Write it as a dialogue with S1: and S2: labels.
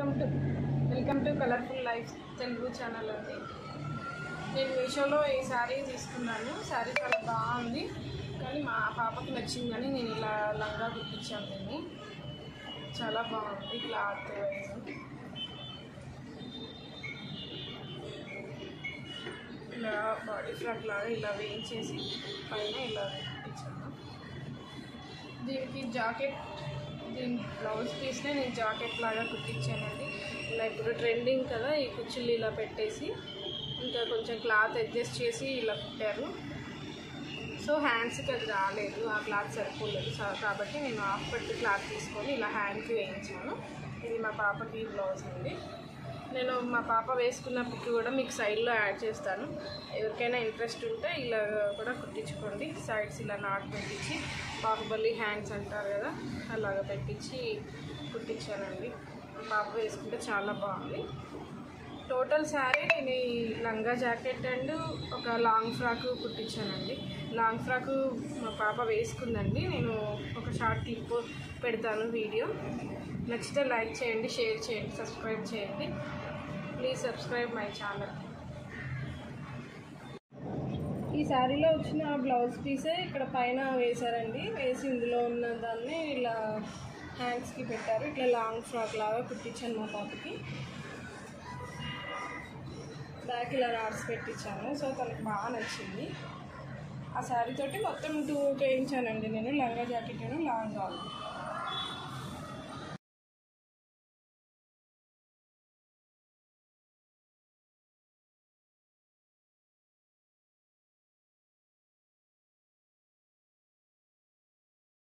S1: welcome to welcome to colourful life Telugu channel అండి నేను మీషోలో ఈ శారీ తీసుకున్నాను శారీ చాలా బాగుంది కానీ మా పాపకి నచ్చిందని నేను ఇలా లంగా కుట్టించాను దీన్ని చాలా బాగుంది క్లాత్ వైజ్ ఇలా బాడీ ఫ్రాక్ లాగా ఇలా వేయించేసి పైన ఇలా కుట్టించాను దీనికి జాకెట్ దీని బ్లౌజ్ పీస్నే నేను జాకెట్ లాగా కుట్టించానండి ఇలా ఇప్పుడు ట్రెండింగ్ కదా ఈ కుచ్చులు ఇలా పెట్టేసి ఇంకా కొంచెం క్లాత్ అడ్జస్ట్ చేసి ఇలా కుట్టారు సో హ్యాండ్స్కి అది రాలేదు ఆ క్లాత్ సరిపోలేదు సో కాబట్టి నేను హాఫ్ పట్టు క్లాత్ తీసుకొని ఇలా హ్యాండ్కి వేయించాను ఇది మా పాపకి బ్లౌజ్ అండి నేను మా పాప వేసుకున్న పిక్ కూడా మీకు సైడ్లో యాడ్ చేస్తాను ఎవరికైనా ఇంట్రెస్ట్ ఉంటే ఇలా కూడా కుట్టించుకోండి సైడ్స్ ఇలా నాట్ పెట్టించి బాహుబలి హ్యాండ్స్ అంటారు కదా అలాగ పెట్టించి కుట్టించానండి మా పాప వేసుకుంటే చాలా బాగుంది టోటల్ శారీ నేను ఈ లంగా జాకెట్ అండ్ ఒక లాంగ్ ఫ్రాక్ కుట్టించానండి లాంగ్ ఫ్రాక్ మా పాప వేసుకుందండి నేను ఒక షార్ట్ క్లిప్ పెడతాను వీడియో నచ్చితే లైక్ చేయండి షేర్ చేయండి సబ్స్క్రైబ్ చేయండి ప్లీజ్ సబ్స్క్రైబ్ మై ఛానల్ ఈ శారీలో వచ్చిన బ్లౌజ్ పీసే ఇక్కడ పైన వేశారండి వేసి ఇందులో ఉన్న దాన్ని ఇలా హ్యాండ్స్కి పెట్టారు ఇట్లా లాంగ్ ఫ్రాక్ లాగా కుట్టించాను మా పాపకి బ్యాక్ ఇలా రాడ్స్ పెట్టించాను సో తనకు బాగా నచ్చింది ఆ శారీ తోటి మొత్తం టూ వేయించానండి నేను లంగా జాకెట్ లాంగ్ కావాలి